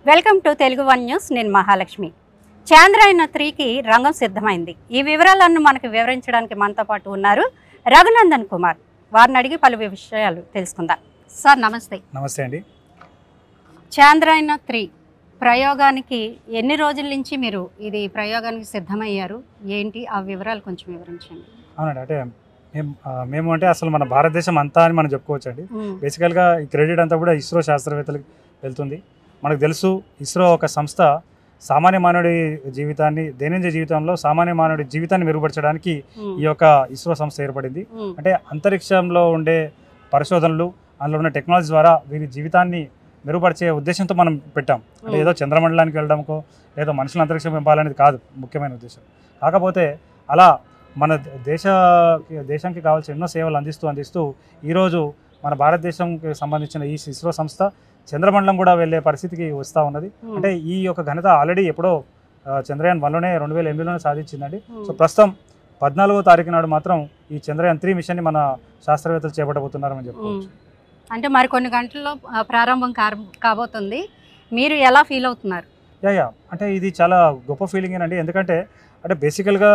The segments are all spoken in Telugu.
Welcome to Telugu one news నేను మహాలక్ష్మి చాంద్రాయన త్రీకి రంగం సిద్ధమైంది ఈ వివరాలను మనకు వివరించడానికి మనతో పాటు ఉన్నారు రఘునందన్ కుమార్ వారిని అడిగి పలు విషయాలు తెలుసుకుందాం సార్ నమస్తే నమస్తే అండి చాంద్రాయన త్రీ ప్రయోగానికి ఎన్ని రోజుల నుంచి మీరు ఇది ప్రయోగానికి సిద్ధమయ్యారు ఏంటి ఆ వివరాలు కొంచెం వివరించండి అవునండి అంటే మేము ఆ, మేము అంటే అసలు మన భారతదేశం అంతా అని మనం చెప్పుకోవచ్చు అండి ఉమ్, బేసికల్గా ఈ క్రెడిట్ అంతా కూడా ఇస్రో శాస్త్రవేత్తలకు వెళ్తుంది మనకు తెలుసు ఇస్రో ఒక సంస్థ సామాన్య మానవుడి జీవితాన్ని దైనందిన జీవితంలో సామాన్య మానవుడి జీవితాన్ని మెరుగుపరచడానికి ఉమ్, ఈ యొక్క ఇస్రో సంస్థ ఏర్పడింది ఉమ్, అంటే అంతరిక్షంలో ఉండే పరిశోధనలు అందులో ఉన్న టెక్నాలజీ ద్వారా వీరి జీవితాన్ని మెరుగుపరిచే ఉద్దేశంతో మనం పెట్టాం అంటే ఏదో చంద్రమండలానికి వెళ్ళడానికో లేదా మనుషులు అంతరిక్షం పంపాలనేది కాదు ముఖ్యమైన ఉద్దేశం కాకపోతే అలా మన దేశ దేశానికి కావాల్సిన ఎన్నో సేవలు అందిస్తూ అందిస్తూ ఈరోజు మన భారతదేశంకి సంబంధించిన ఈ ఇస్రో సంస్థ చంద్రమండలం కూడా వెళ్ళే పరిస్థితికి వస్తూ ఉన్నది ఉమ్, అంటే ఈ యొక్క ఘనత ఆల్రెడీ ఎప్పుడో ఆ, చంద్రయాన్ వన్లోనే రెండు వేల ఎనిమిదిలోనే సాధించిందండి ఉమ్, సో ప్రస్తుతం పద్నాలుగో తారీఖు నాడు మాత్రం ఈ చంద్రయాన్ త్రీ మిషన్ని మన శాస్త్రవేత్తలు చేపట్టబోతున్నారని చెప్పుకోవచ్చు అంటే మరి కొన్ని గంటల్లో ఆ, ప్రారంభం కార- కాబోతుంది మీరు ఎలా ఫీల్ అవుతున్నారు యా యా అంటే ఇది చాలా గొప్ప ఫీలింగ్ అండి ఎందుకంటే అంటే బేసికల్గా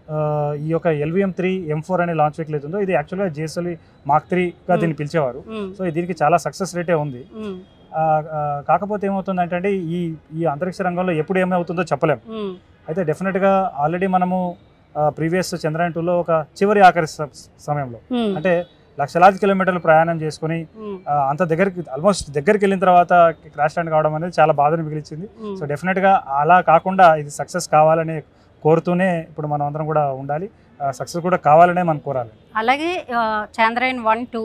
ఈ యొక్క ఎల్విఎం త్రీ ఎం ఫోర్ అనే లాంచ్ వెహికల్ అవుతుందో ఇది యాక్చువల్గా జిఎస్ఎల్వి మార్క్ త్రీగా దీన్ని పిలిచేవారు ఉమ్, సో దీనికి చాలా సక్సెస్ రేటే ఉంది ఉమ్, ఆ, ఆ, కాకపోతే ఏమవుతుందంటే అండి ఈ ఈ అంతరిక్ష రంగంలో ఎప్పుడు ఏమవుతుందో చెప్పలేం ఉమ్, అయితే డెఫినెట్గా ఆల్రెడీ మనము ప్రీవియస్ చంద్రయాన్ టూలో ఒక చివరి ఆఖరి స- సమయంలో ఉమ్, అంటే లక్షలాది కిలోమీటర్లు ప్రయాణం చేసుకుని ఉమ్, ఆ, అంత దగ్గరికి ఆల్మోస్ట్ దగ్గరికి వెళ్ళిన తర్వాత క్రాష్ ల్యాండ్ కావడం అనేది చాలా బాధను మిగిలించింది ఉమ్. సో డెఫినెట్గా అలా కాకుండా ఇది సక్సెస్ కావాలని కోరుతూనే ఇప్పుడు మనం అందరం కూడా ఉండాలి సక్సెస్ కూడా కావాలనే మనం కోరాలి అలాగే ఆ, చంద్రయాన్ వన్ టూ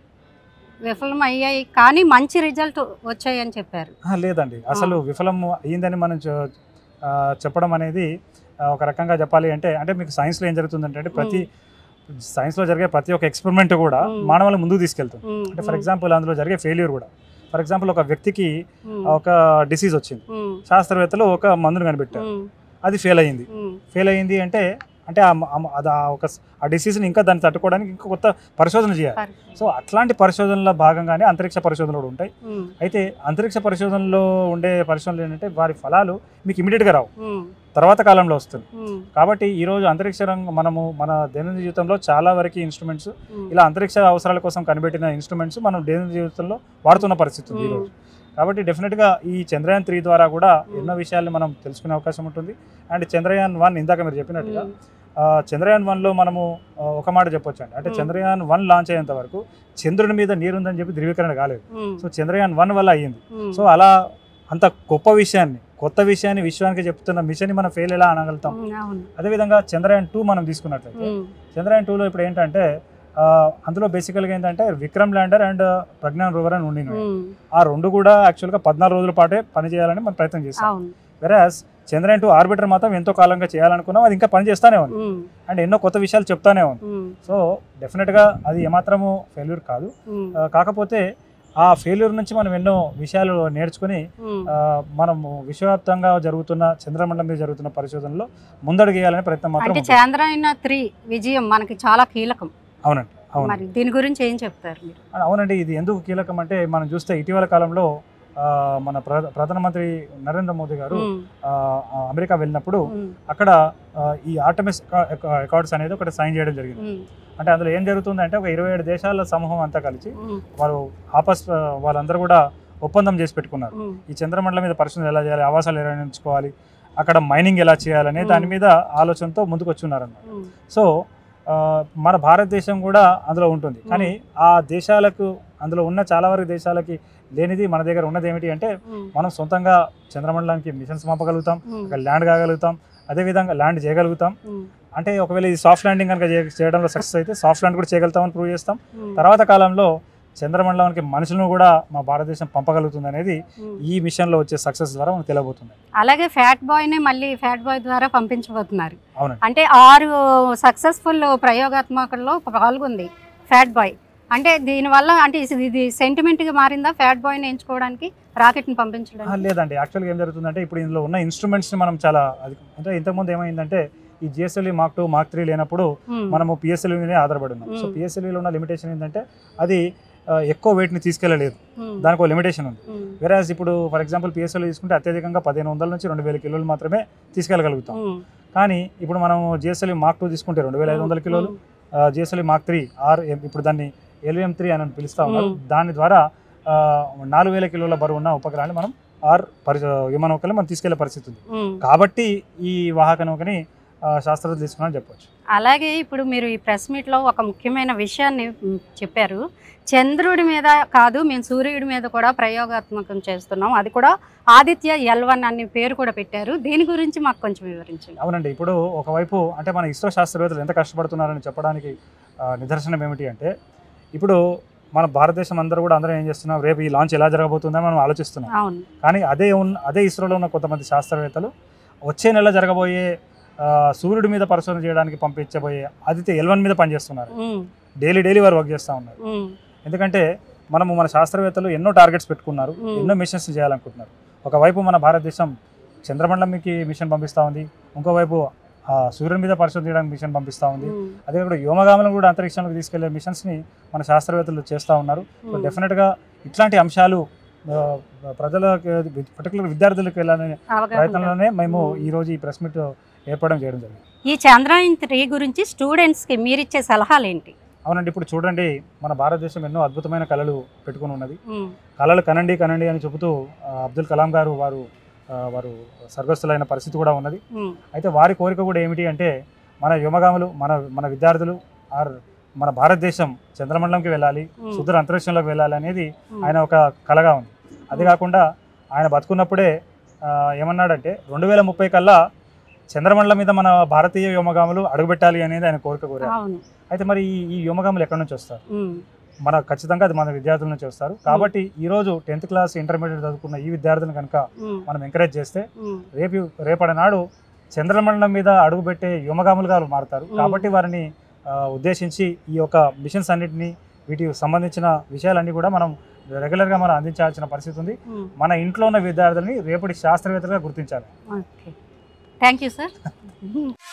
విఫలం అయ్యాయి కానీ మంచి రిజల్ట్ వచ్చాయని చెప్పారు ఆ, లేదండి అసలు విఫలం అయ్యిందని మనం చె- ఆ, చెప్పడం అనేది ఆ, ఒక రకంగా చెప్పాలి అంటే అంటే మీకు సైన్స్లో ఏం జరుగుతుందంటే అంటే ప్రతి సైన్స్లో జరిగే ప్రతి ఒక్క ఎక్స్పెరిమెంట్ కూడా మ్మ్. మానవులు ముందుకు తీసుకెళ్తుంది ఉమ్, అంటే ఫర్ ఎగ్జాంపుల్ అందులో జరిగే ఫెయిల్యూర్ కూడా ఫర్ ఎగ్జాంపుల్ ఒక వ్యక్తికి ఉమ్, ఒక డిసీజ్ వచ్చింది ఉమ్, శాస్త్రవేత్తలు ఒక మందును కనిపెట్టారు ఉమ్, అది ఫెయిల్ అయ్యింది ఉమ్, ఫెయిల్ అయ్యింది అంటే అంటే ఆ మ- ఆ మ- అది ఆ ఒక స్- ఆ డిసీజ్ని ఇంకా దాన్ని తట్టుకోవడానికి ఇంకా కొత్త పరిశోధన చేయాలి పర్- సో అట్లాంటి పరిశోధనలో భాగంగానే అంతరిక్ష పరిశోధనలు కూడా ఉంటాయి ఉమ్, అయితే అంతరిక్ష పరిశోధనలో ఉండే పరిశోధనలు ఏంటంటే వారి ఫలాలు మీకు ఇమీడియట్గా రావు ఉమ్, తర్వాత కాలంలో వస్తుంది ఉమ్, కాబట్టి ఈరోజు అంతరిక్ష రంగం మనము మన దైనందిన జీవితంలో చాలా వరకు ఇన్స్ట్రుమెంట్స్ ఉమ్, ఇలా అంతరిక్ష అవసరాల కోసం కనిపెట్టిన ఇన్స్ట్రుమెంట్స్ మనం దైనందిన జీవితంలో వాడుతున్న పరిస్థితి ఉంది ఈరోజు కాబట్టి డెఫినెట్గా ఈ చంద్రయాన్ త్రీ ద్వారా కూడా ఎన్నో విషయాల్ని మనం తెలుసుకునే అవకాశం ఉంటుంది అండ్ చంద్రయాన్ వన్ ఇందాక మీరు చెప్పినట్టుగా ఉమ్, ఆ, చంద్రయాన్ వన్లో మనము ఆ, ఒక మాట చెప్పొచ్చు అండి అంటే Hmm. చంద్రయాన్ వన్ లాంచ్ అయ్యేంత వరకు చంద్రుడి మీద నీరుందని చెప్పి ధృవీకరణ కాలేదు ఉమ్, సో చంద్రయాన్ వన్ వల్ల అయ్యింది ఉమ్, సో అలా అంత గొప్ప విషయాన్ని కొత్త విషయాన్ని విశ్వానికి చెప్తున్న మిషన్ని మనం ఫెయిల్ ఎలా అనగలుగుతాం ఉమ్, అవును అదేవిధంగా చంద్రయాన్ టూ మనం తీసుకున్నట్లయితే ఉమ్, చంద్రయాన్ టూలో ఇప్పుడు ఏంటంటే ఆ, అందులో బేసికల్గా ఏంటంటే Vikram lander and Pragyan rover అని ఉండినవి ఉమ్, ఆ రెండు కూడా యాక్చువల్గా పద్నాలుగు రోజుల పాటే పనిచేయాలని మనం ప్రయత్నం చేస్తాం అవును వెరాజ్ చంద్రయాన్ టూ ఆర్బిటర్ మాత్రం ఎంతో కాలంగా చేయాలనుకున్నాం అది ఇంకా పని చేస్తానే ఉంది ఉమ్, అండ్ ఎన్నో కొత్త విషయాలు చెప్తానే ఉంది ఉమ్, సో డెఫినెట్గా అది ఏమాత్రము ఫెయిల్యూర్ కాదు ఉమ్, ఆ, కాకపోతే ఆ ఫెయిల్యూర్ నుంచి మనం ఎన్నో విషయాలు నేర్చుకుని ఉమ్, ఆ, మనము విశ్వవ్యాప్తంగా జరుగుతున్న చంద్రమండలం మీద జరుగుతున్న పరిశోధనలో ముందడుగేయాలనే ప్రయత్నం మాత్రం అంటే ఉంటుంది. చంద్రాయన త్రీ విజయం మనకి చాలా కీలకం అవునండి అవును మరి దీని గురించి ఏం చెప్తారు మీరు అవునండి ఇది ఎందుకు కీలకం అంటే మనం చూస్తే ఇటీవల కాలంలో ఆ, మన ప్ర- ప్రధానమంత్రి నరేంద్ర మోదీ గారు ఉమ్, ఆ, ఆ, అమెరికా వెళ్ళినప్పుడు ఉమ్, అక్కడ ఆ, ఈ ఆర్టమిస్ అకార్డ్స్ అనేది ఒకటి సైన్ చేయడం జరిగింది ఉమ్, అంటే అందులో ఏం జరుగుతుందంటే ఒక ఇరవై ఏడు దేశాల సమూహం అంతా కలిసి ఉమ్, వారు ఆపస్ వాళ్ళందరూ కూడా ఒప్పందం చేసి పెట్టుకున్నారు ఉమ్, ఈ చంద్రమండలం మీద పరిశోధన ఎలా చేయాలి ఆవాసాలు ఎలా నిర్మించుకోవాలి అక్కడ మైనింగ్ ఎలా చేయాలనే దాని మీద ఆలోచనతో ముందుకు వచ్చున్నారన్నమాట ఉమ్, సో ఆ, మన భారతదేశం కూడా అందులో ఉంటుంది కానీ ఆ దేశాలకు అందులో ఉన్న చాలా వరకు దేశాలకి లేనిది మన దగ్గర ఉన్నది ఏమిటి అంటే ఉమ్, మనం సొంతంగా చంద్రమండలానికి మిషన్స్ పంపగలుగుతాం ఉమ్, అక్కడ ల్యాండ్ కాగలుగుతాం అదేవిధంగా ల్యాండ్ చేయగలుగుతాం ఉమ్, అంటే ఒకవేళ ఇది సాఫ్ట్ ల్యాండింగ్ కనుక చే- చేయడంలో సక్సెస్ అయితే సాఫ్ట్ ల్యాండ్ కూడా చేయగలుగుతామని ప్రూవ్ చేస్తాం ఉమ్, తర్వాత కాలంలో చంద్రమండలానికి మనుషులను కూడా మా భారతదేశం పంపగలుగుతుంది అనేది ఉమ్. ఈ మిషన్లో వచ్చే సక్సెస్ ద్వారా మనకు తెలియబోతుంది అలాగే ఫ్యాట్ బాయ్ నే మళ్ళీ ఫ్యాట్ బాయ్ ద్వారా పంపించబోతున్నారు అవునండి అంటే ఆరు సక్సెస్ఫుల్ ప్రయోగాత్మకల్లో పాల్గొంది ఫ్యాట్ బాయ్ అంటే దీనివల్ల అంటే ఇది- ఇది సెంటిమెంట్ గా మారిందా ఫ్యాట్ బాయ్ ని ఎంచుకోవడానికి రాకెట్ ని ఆ, పంపించడానికి లేదండి యాక్చువల్గా ఏం జరుగుతుందంటే ఇప్పుడు ఇందులో ఉన్న ఇన్స్ట్రుమెంట్స్ని మనం చాలా అది అంటే ఇంతకుముందు ఏమైందంటే ఈ GSLV mark two mark three లేనప్పుడు ఉమ్, మనము పిఎస్ఎల్వి మీద ఆధారపడి ఉన్నాం సో మ్మ్. పిఎస్ఎల్విలో ఉన్న లిమిటేషన్ ఏంటంటే అది ఆ, ఎక్కువ వెయిట్ని తీసుకెళ్ళలేదు ఉమ్, దానికి ఒక లిమిటేషన్ ఉంది ఉమ్, వేరాజ్ ఇప్పుడు ఫర్ ఎగ్జాంపుల్ పిఎస్ఎల్ తీసుకుంటే అత్యధికంగా పదిహేను వందల నుంచి రెండు వేల కిలోలు మాత్రమే తీసుకెళ్ళగలుగుతాం ఉమ్, కానీ ఇప్పుడు మనం జిఎస్ఎల్ మాక్ టూ తీసుకుంటే రెండు వేల ఐదు వందల కిలోలు GSL mark three R M- ఇప్పుడు దాన్ని ఎల్విఎం త్రీ అని పిలుస్తా ఉన్నారు మ్మ్. దాని ద్వారా ఆ, నాలుగు వేల కిలోల బరువు ఉన్న ఉపగ్రహాన్ని మనం ఆర్ పరి విమాన నౌకల్ని మనం తీసుకెళ్లే పరిస్థితి ఉంది ఉమ్. కాబట్టి ఈ వాహక నౌకని ఆ, శాస్త్రవేత్తలు తీసుకున్నారని చెప్పొచ్చు అలాగే ఇప్పుడు మీరు ఈ ప్రెస్ మీట్లో ఒక ముఖ్యమైన విషయాన్ని మ్, చెప్పారు చంద్రుడి మీద కాదు మేము సూర్యుడి మీద కూడా ప్రయోగాత్మకం చేస్తున్నాం అది కూడా ఆదిత్య ఎల్ వన్ అనే పేరు కూడా పెట్టారు దీని గురించి మాకు కొంచెం వివరించండి అవునండి ఇప్పుడు ఒకవైపు అంటే మన ఇస్రో శాస్త్రవేత్తలు ఎంత కష్టపడుతున్నారని చెప్పడానికి ఆ, నిదర్శనం ఏమిటి అంటే ఇప్పుడు మన భారతదేశం అందరూ కూడా అందరం ఏం చేస్తున్నాం రేపు ఈ లాంచ్ ఎలా జరగబోతుందని మనం ఆలోచిస్తున్నాం అవును కానీ అదే ఉన్న అదే ఇస్రోలో ఉన్న కొంతమంది శాస్త్రవేత్తలు వచ్చే నెల జరగబోయే ఆ, సూర్యుడి మీద పరిశోధన చేయడానికి పంపించబోయే ఆదిత్య ఎల్వన్ మీద పనిచేస్తున్నారు ఉమ్, డైలీ డైలీ వారు వర్క్ చేస్తూ ఉన్నారు ఉమ్, ఎందుకంటే మనము మన శాస్త్రవేత్తలు ఎన్నో టార్గెట్స్ పెట్టుకున్నారు మ్మ్. ఎన్నో మిషన్స్ చేయాలనుకుంటున్నారు ఒకవైపు మన భారతదేశం చంద్రమండలంకి మిషన్ పంపిస్తూ ఉంది ఇంకోవైపు ఆ, సూర్యుని మీద పరిశోధన చేయడానికి మిషన్ పంపిస్తూ ఉంది ఉమ్, అదే కూడా వ్యోమగాములను కూడా అంతరిక్షంలోకి తీసుకెళ్లే మిషన్స్ని మన శాస్త్రవేత్తలు చేస్తూ ఉన్నారు సో ఉమ్. డెఫినెట్గా ఇట్లాంటి అంశాలు ఆ, ప్రజలకు పర్టికులర్ విద్యార్థులకు వెళ్ళాలనే అవగాహన ప్రయత్నంలోనే మేము మ్మ్. ఈ రోజు ఈ ప్రెస్ మీట్ ఏర్పడడం చేయడం జరిగింది ఈ చంద్రయాన్ త్రీ గురించి స్టూడెంట్స్కి మీరిచ్చే సలహాలు ఏంటి అవునండి ఇప్పుడు చూడండి మన భారతదేశం ఎన్నో అద్భుతమైన కళలు పెట్టుకుని ఉన్నది ఉమ్, కళలు కనండి కనండి అని చెబుతూ ఆ, అబ్దుల్ కలాం గారు వారు ఆ, వారు స్వర్గస్థులైన పరిస్థితి కూడా ఉన్నది ఉమ్, అయితే వారి కోరిక కూడా ఏమిటి అంటే మన వ్యోమగాములు మన మన విద్యార్థులు ఆర్ మన భారతదేశం చంద్రమండలంకి వెళ్ళాలి ఉమ్, సుదూర అంతరిక్షంలోకి వెళ్ళాలి అనేది ఉమ్, ఆయన ఒక కళగా ఉంది అది కాకుండా ఆయన బతుకున్నప్పుడే ఆ, ఏమన్నాడంటే రెండు వేల ముప్పై కల్లా చంద్రమండలం మీద మన భారతీయ వ్యోమగాములు అడుగుపెట్టాలి అనేది ఆయన కోరిక కోరారు అవును అయితే మరి ఈ ఈ వ్యోమగాములు ఎక్కడి నుంచి వస్తారు ఉమ్, మన ఖచ్చితంగా అది మన విద్యార్థుల నుంచి వస్తారు కాబట్టి ఈ రోజు టెన్త్ క్లాస్ ఇంటర్మీడియట్ చదువుకున్న ఈ విద్యార్థులను కనుక ఉమ్, మనం ఎంకరేజ్ చేస్తే ఉమ్, రేపు రేపటి నాడు చంద్రమండలం మీద అడుగుపెట్టే వ్యోమగాములుగా వాళ్ళు మారుతారు మ్మ్. కాబట్టి వారిని ఆ, ఉద్దేశించి ఈ యొక్క మిషన్స్ అన్నిటిని వీటికి సంబంధించిన విషయాలన్నీ కూడా మనం రెగ్యులర్గా మనం అందించాల్సిన పరిస్థితి ఉంది ఉమ్. మన ఇంట్లో ఉన్న విద్యార్థులని రేపటి శాస్త్రవేత్తలుగా గుర్తించాలి ఓకే థ్యాంక్ యూ సార్